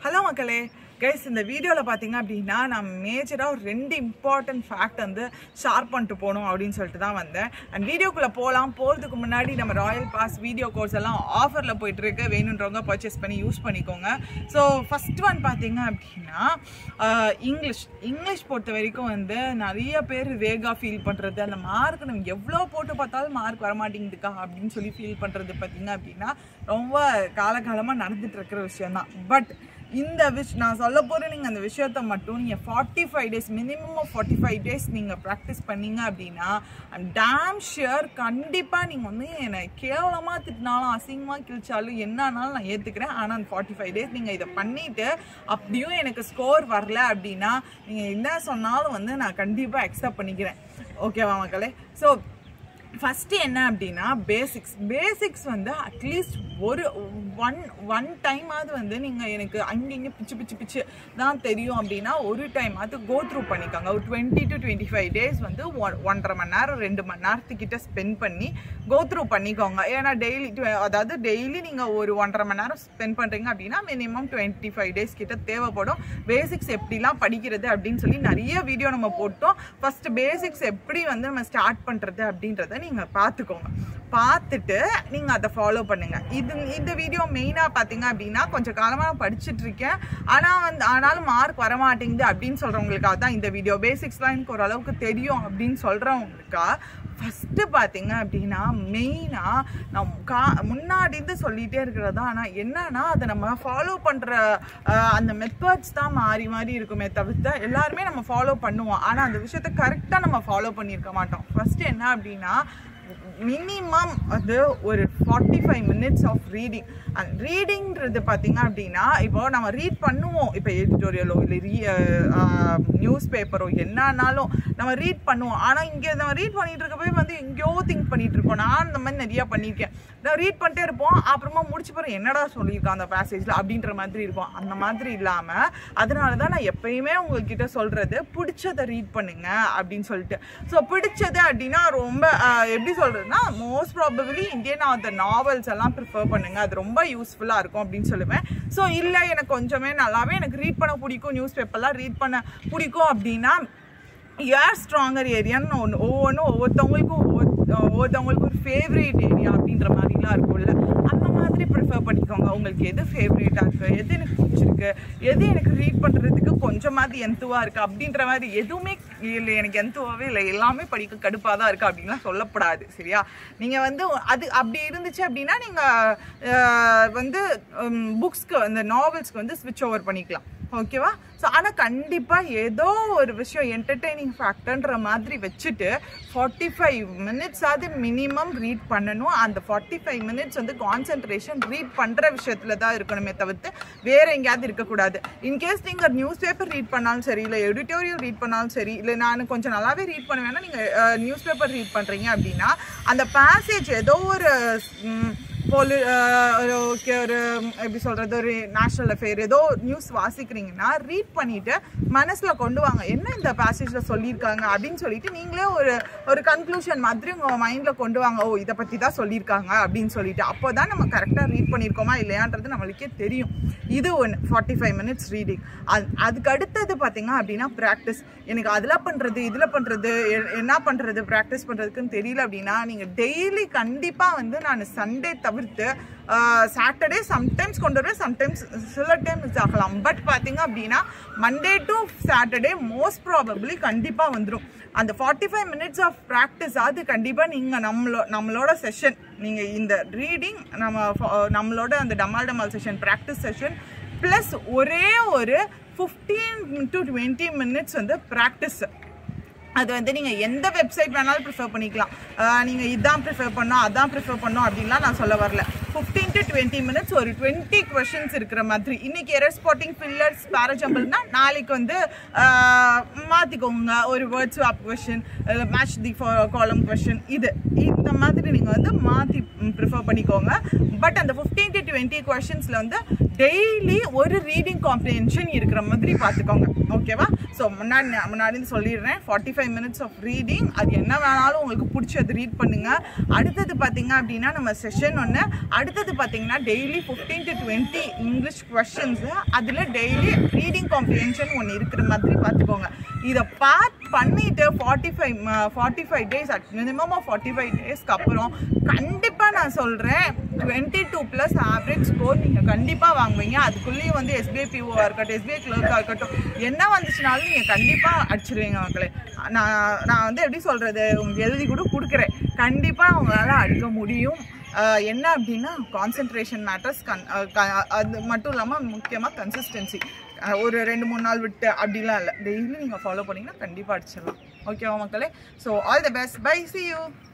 hello மக்களே guys இந்த வீடியோவில் பார்த்தீங்க அப்படின்னா நான் மேஜராக ஒரு ரெண்டு இம்பார்ட்டன்ட் ஃபேக்ட் வந்து ஷேர் பண்ணிட்டு போகணும் அப்படின்னு சொல்லிட்டு தான் வந்தேன் அண்ட் வீடியோக்குள்ளே போகலாம் போகிறதுக்கு முன்னாடி நம்ம ராயல் பாஸ் வீடியோ கோர்ஸ் எல்லாம் ஆஃபரில் போயிட்டு இருக்கு வேணுன்றவங்க பர்ச்சேஸ் பண்ணி யூஸ் பண்ணிக்கோங்க ஸோ ஃபர்ஸ்ட் ஒன் பார்த்தீங்க அப்படின்னா ஆஹ், இங்கிலீஷ் இங்கிலீஷ் பொறுத்த வரைக்கும் வந்து நிறைய பேர் வேகா ஃபீல் பண்ணுறது அந்த மார்க் நம்ம எவ்வளோ போட்டு பார்த்தாலும் மார்க் வரமாட்டேங்குதுக்கா அப்படின்னு சொல்லி ஃபீல் பண்ணுறது பார்த்தீங்க அப்படின்னா ரொம்ப காலகாலமாக நடந்துட்டு இருக்கிற விஷயம் தான் பட் இந்த விஷ் நான் சொல்ல போகிற நீங்கள் அந்த விஷயத்த மட்டும் நீங்கள் forty five days minimum forty five days நீங்கள் ப்ராக்டிஸ் பண்ணீங்க அப்படின்னா டேம் ஷியர் கண்டிப்பாக நீங்கள் வந்து என்னை கேவலமாக திட்டினாலும் அசிங்கமாக கிழிச்சாலும் என்னன்னாலும் நான் ஏற்றுக்கிறேன் ஆனால் அந்த ஃபார்ட்டி ஃபைவ் டேஸ் நீங்கள் இதை பண்ணிவிட்டு அப்படியும் எனக்கு ஸ்கோர் வரல அப்படின்னா நீங்கள் என்ன சொன்னாலும் வந்து நான் கண்டிப்பாக அக்செப்ட் பண்ணிக்கிறேன் ஓகேவா மக்களே ஸோ ஃபஸ்ட்டு என்ன அப்படின்னா பேசிக்ஸ் பேசிக்ஸ் வந்து அட்லீஸ்ட் ஒரு ஒன் ஒன் டைமாவது வந்து நீங்கள் எனக்கு அங்கே இங்கே பிச்சு பிச்சு பிச்சு தான் தெரியும் அப்படின்னா ஒரு டைமாவது கோ த்ரூ பண்ணிக்கோங்க ஒரு twenty to twenty five days வந்து ஒன் ஒன்றரை மணி நேரம் ரெண்டு மணி நேரத்துக்கிட்ட ஸ்பெண்ட் பண்ணி கோ த்ரூ பண்ணிக்கோங்க ஏன்னா டெய்லி அதாவது டெய்லி நீங்கள் ஒரு ஒன்றரை மணி நேரம் ஸ்பெண்ட் பண்ணுறீங்க அப்படின்னா மினிமம் டுவெண்ட்டி ஃபைவ் டேஸ் கிட்ட தேவைப்படும் பேசிக்ஸ் எப்படிலாம் படிக்கிறது அப்படின்னு சொல்லி நிறைய வீடியோ நம்ம போட்டோம் ஃபர்ஸ்ட் பேசிக்ஸ் எப்படி வந்து நம்ம ஸ்டார்ட் பண்ணுறது அப்படின்றத நீங்கள் பார்த்துக்கோங்க பார்த்துட்டு நீங்கள் அதை ஃபாலோ பண்ணுங்க இது இந்த வீடியோ மெயினாக பார்த்தீங்க அப்படின்னா கொஞ்சம் காலமாக நான் படிச்சுட்டு இருக்கேன் ஆனால் வந்து ஆனாலும் மார்க் வரமாட்டேங்குது அப்படின்னு சொல்கிறவங்களுக்காக தான் இந்த வீடியோ பேசிக்ஸ்லாம் எனக்கு ஓரளவுக்கு தெரியும் அப்படின்னு சொல்கிறவங்களுக்கா ஃபஸ்ட்டு பார்த்தீங்க அப்படின்னா மெயினாக நம் கா முன்னாடி இருந்து சொல்லிகிட்டே இருக்கிறது தான் ஆனால் என்னன்னா அதை நம்ம ஃபாலோ பண்ணுற அந்த மெத்தட்ஸ் தான் மாறி மாறி இருக்குமே தவிர்த்து எல்லாருமே நம்ம ஃபாலோ பண்ணுவோம் ஆனால் அந்த விஷயத்த கரெக்டாக நம்ம ஃபாலோ பண்ணியிருக்க மாட்டோம் ஃபஸ்ட்டு என்ன அப்படின்னா மினிமம் அது ஒரு forty five minutes of reading and ரீடிங்கிறது பார்த்தீங்க அப்படின்னா இப்போ நம்ம ரீட் பண்ணுவோம் இப்போ எடிட்டோரியலோ இல்லை ரீ நியூஸ் பேப்பரோ என்னன்னாலும் நம்ம ரீட் பண்ணுவோம் ஆனால் இங்கே நம்ம ரீட் பண்ணிட்டு இருக்க போய் வந்து எங்கேயோ திங்க் பண்ணிட்டு இருப்போம் நான் இந்த மாதிரி நிறையா பண்ணியிருக்கேன் நான் ரீட் பண்ணிட்டே இருப்போம் அப்புறமா முடிச்சு போகிறேன் என்னடா சொல்லியிருக்கான் அந்த பேசேஜில் அப்படின்ற மாதிரி இருக்கும் அந்த மாதிரி இல்லாமல் அதனால தான் நான் எப்பயுமே உங்ககிட்ட சொல்கிறது பிடிச்சதை ரீட் பண்ணுங்க அப்படின்னு சொல்லிட்டு ஸோ பிடிச்சது அப்படின்னா ரொம்ப ஆஹ், எப்படி சொல்கிறதுனா most probably Indian author novels எல்லாம் ப்ரிஃபர் பண்ணுங்க அது ரொம்ப யூஸ்ஃபுல்லாக இருக்கும் அப்படின்னு சொல்லுவேன் ஸோ இல்லை எனக்கு கொஞ்சமே நல்லாவே எனக்கு ரீட் பண்ண பிடிக்கும் நியூஸ் பேப்பர்லாம் ரீட் பண்ண பிடிக்கும் அப்படின்னா ஏர் ஸ்ட்ராங்கர் ஏரியான்னு ஒன்று ஒவ்வொன்றும் ஒவ்வொருத்தவங்களுக்கும் ஒவ்வொரு ஒவ்வொருத்தவங்களுக்கும் ஒரு ஃபேவரேட் ஏரியா அப்படின்ற மாதிரிலாம் இருக்கும்ல அந்த மாதிரி ப்ரிஃபர் பண்ணிக்கோங்க உங்களுக்கு எது ஃபேவரேட்டாக இருக்குது எது எனக்கு பிடிச்சிருக்கு எது எனக்கு ரீட் பண்ணுறதுக்கு கொஞ்சமாவது எந்துவாக இருக்குது அப்படின்ற மாதிரி எதுவுமே இல்லை எனக்கு எந்துவாகவே இல்லை எல்லாமே படிக்க கடுப்பாக தான் இருக்குது அப்படின்லாம் சொல்லப்படாது சரியா நீங்கள் வந்து அது அப்படி இருந்துச்சு அப்படின்னா நீங்கள் வந்து புக்ஸ்க்கு அந்த நாவல்ஸ்க்கு வந்து ஸ்விட்ச் ஓவர் பண்ணிக்கலாம் ஓகேவா ஸோ ஆனால் கண்டிப்பாக ஏதோ ஒரு விஷயம் என்டர்டெய்னிங் ஃபேக்டர்ன்ற மாதிரி வச்சுட்டு ஃபார்ட்டி ஃபைவ் மினிட்ஸாவது மினிமம் ரீட் பண்ணணும் அந்த ஃபார்ட்டி ஃபைவ் மினிட்ஸ் வந்து கான்சென்ட்ரேஷன் ரீட் பண்ணுற விஷயத்தில் தான் இருக்கணுமே தவிர்த்து வேற எங்கேயாவது இருக்கக்கூடாது இன்கேஸ் நீங்கள் நியூஸ் பேப்பர் ரீட் பண்ணாலும் சரி இல்லை எடிட்டோரியல் ரீட் பண்ணாலும் சரி இல்லை நான் கொஞ்சம் நல்லாவே ரீட் பண்ணுவேன்னா நீங்கள் நியூஸ் பேப்பர் ரீட் பண்ணுறீங்க அப்படின்னா அந்த பேசேஜ் ஏதோ ஒரு ம், பொலு அஹ் ஒரு ஓகே ஒரு எப்படி சொல்கிறது ஒரு நேஷ்னல் அஃபேர் ஏதோ நியூஸ் வாசிக்கிறீங்கன்னா ரீட் பண்ணிவிட்டு மனசில் கொண்டு வாங்க என்ன இந்த பேசேஜில் சொல்லியிருக்காங்க அப்படின்னு சொல்லிட்டு நீங்களே ஒரு ஒரு கன்க்ளூஷன் மாதிரி உங்கள் மைண்டில் கொண்டு வாங்க ஓ இதை பற்றி தான் சொல்லியிருக்காங்க அப்படின்னு சொல்லிட்டு அப்போ தான் நம்ம கரெக்டாக ரீட் பண்ணியிருக்கோமா இல்லையான்றது நம்மளுக்கே தெரியும் இது ஒன்று ஃபார்ட்டி ஃபைவ் மினிட்ஸ் ரீடிங் அது அதுக்கு அடுத்தது பார்த்தீங்க அப்படின்னா ப்ராக்டிஸ் எனக்கு அதில் பண்ணுறது இதில் பண்ணுறது என்ன பண்ணுறது ப்ராக்டிஸ் பண்ணுறதுக்குன்னு தெரியல அப்படின்னா நீங்கள் டெய்லி கண்டிப்பாக வந்து நான் சண்டே தவிர்த்து சாட்டர்டே சம்டைம்ஸ் கொண்டு வருவேன் சம்டைம்ஸ் சில டைம் மிஸ் ஆகலாம் பட் பார்த்தீங்க அப்படின்னா Monday to Saturday most probably கண்டிப்பாக வந்துடும் அந்த forty five minutes of practice அது கண்டிப்பாக நீங்கள் நம்மளோ நம்மளோட செஷன் நீங்கள் இந்த ரீடிங் நம்ம fo- நம்மளோட அந்த டமால் டமால் செஷன் ப்ராக்டிஸ் செஷன் ப்ளஸ் ஒரே ஒரு ஃபிஃப்டீன் டு டுவெண்ட்டி மினிட்ஸ் வந்து ப்ராக்டிஸ் அது வந்து நீங்கள் எந்த வெப்சைட் வேணாலும் ப்ரிஃபர் பண்ணிக்கலாம் நீங்கள் இதான் ப்ரிஃபர் பண்ணோம் அதான் ப்ரிஃபர் பண்ணோம் அப்படின்லாம் நான் சொல்ல வரல ஃபிஃப்டீன் டு டுவெண்ட்டி மினிட்ஸ் ஒரு டுவெண்ட்டி கொஷின்ஸ் இருக்கிற மாதிரி இன்னைக்கு எரர் ஸ்பாட்டிங் ஃபில்லர்ஸ் பேராஜம்பிள்னா நாளைக்கு வந்து மாற்றிக்கோங்க ஒரு word swap question match the column question இது இந்த மாதிரி நீங்கள் வந்து மாற்றி ப்ரிஃபர் பண்ணிக்கோங்க பட் அந்த ஃபிஃப்டீன் டு டுவெண்ட்டி கொஷின்ஸில் வந்து டெய்லி ஒரு ரீடிங் காம்ப்ரிஹென்ஷன் இருக்கிற மாதிரி பார்த்துக்கோங்க ஓகேவா ஸோ முன்னாடி நான் முன்னாடி இருந்து சொல்லிடுறேன் forty five minutes of reading அது என்ன வேணாலும் உங்களுக்கு பிடிச்சது ரீட் பண்ணுங்க அடுத்தது பார்த்தீங்க அப்படின்னா நம்ம செஷன் ஒன்று அடுத்தது பார்த்தீங்கன்னா daily fifteen to twenty English questions அதில் டெய்லி ரீடிங் காம்ப்ரிஹென்ஷன் ஒன்று இருக்கிற மாதிரி பார்த்துக்கோங்க இதை பார்ட் பண்ணிட்டு forty five forty five days at minimum forty five டேஸ்க்கு அப்புறம் கண்டிப்பாக நான் சொல்கிறேன் twenty two plus average score நீங்கள் கண்டிப்பாக வாங்குவீங்க அதுக்குள்ளேயும் வந்து எஸ்பிஐ பிஓவாக இருக்கட்டும் எஸ்பிஐ கிளர்க்காக இருக்கட்டும் என்ன வந்துச்சுனாலும் நீங்கள் கண்டிப்பாக அடிச்சிருவீங்க மக்களே நான் நான் வந்து எப்படி சொல்கிறது உங்களுக்கு எழுதி கூட கொடுக்குறேன் கண்டிப்பாக அவங்களால அடிக்க முடியும் ஆஹ் என்ன அப்படின்னா கான்சென்ட்ரேஷன் மேட்டர்ஸ் கன் ஆஹ் க- அது மட்டும் இல்லாமல் முக்கியமாக கன்சிஸ்டன்சி ஒரு ரெண்டு மூணு நாள் விட்டு அப்படிலாம் இல்லை டெய்லி நீங்கள் ஃபாலோ பண்ணீங்கன்னா கண்டிப்பாக அடிச்சிடலாம் ஓகேவா மக்களே so all the best bye see you